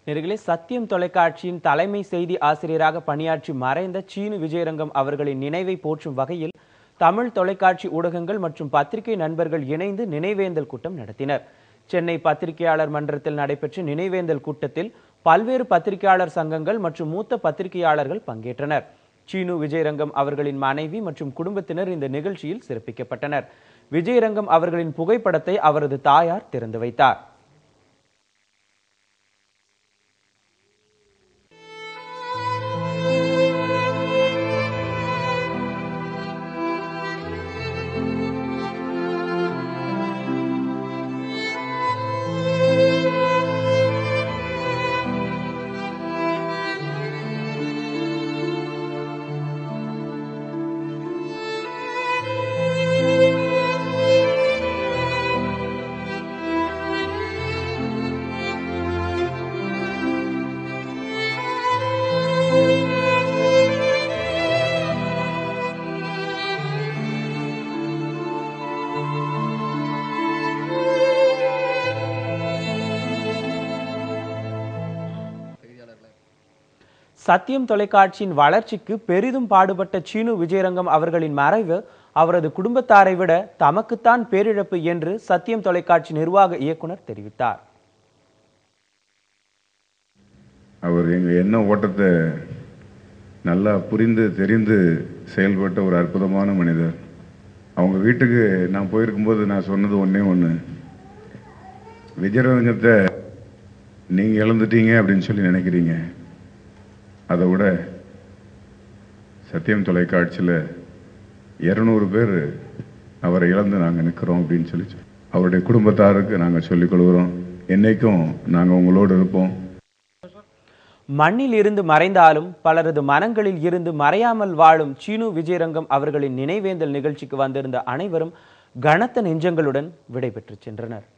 நேர்களே சத்தியம் தொலைக்காட்சியின் தலைமை செய்தி ஆசிரியராக பணியாற்றி மறைந்த சீனு விஜயரங்கம் அவர்களின் நினைவை போற்றும் வகையில் தமிழ் தொலைக்காட்சி ஊடகங்கள் மற்றும் பத்திரிகை நண்பர்கள் இணைந்து நினைவேந்தல் கூட்டம் நடத்தினர் சென்னை பத்திரிகையாளர் மன்றத்தில் நடைபெற்ற நினைவேந்தல் கூட்டத்தில் பல்வேறு பத்திரிகையாளர் சங்கங்கள் மற்றும் மூத்த பத்திரிகையாளர்கள் பங்கேற்றனர் சீனு விஜயரங்கம் அவர்களின் மனைவி மற்றும் குடும்பத்தினர் இந்த நிகழ்ச்சியில் சிறப்பிக்கப்பட்டனர் விஜயரங்கம் அவர்களின் புகைப்படத்தை அவரது தாயார் திறந்து வைத்தார் சத்தியம் தொலைக்காட்சியின் வளர்ச்சிக்கு பெரிதும் பாடுபட்ட சீனு விஜயரங்கம் அவர்களின் மறைவு அவரது குடும்பத்தாரை விட தமக்குத்தான் பேரிழப்பு என்று சத்தியம் தொலைக்காட்சி நிர்வாக இயக்குனர் தெரிவித்தார் அவர் எங்கள் எண்ண ஓட்டத்தை நல்லா புரிந்து தெரிந்து செயல்பட்ட ஒரு அற்புதமான மனிதர் அவங்க வீட்டுக்கு நான் போயிருக்கும்போது நான் சொன்னது ஒன்றே ஒன்று விஜயரங்கத்தை நீங்கள் இழந்துட்டீங்க அப்படின்னு சொல்லி நினைக்கிறீங்க அதை விட சத்தியம் தொலைக்காட்சியில் இரநூறு பேர் அவரை இழந்து நாங்கள் நிற்கிறோம் அப்படின்னு சொல்லி சொ- அவருடைய குடும்பத்தாருக்கு நாங்கள் சொல்லிக் கொள்கிறோம் என்னைக்கும் நாங்கள் உங்களோடு இருப்போம் மண்ணில் இருந்து மறைந்தாலும் பலரது மனங்களில் இருந்து மறையாமல் வாழும் சீனு விஜயரங்கம் அவர்களின் நினைவேந்தல் நிகழ்ச்சிக்கு வந்திருந்த அனைவரும் கனத்த நெஞ்சங்களுடன் விடைபெற்றுச் சென்றனர்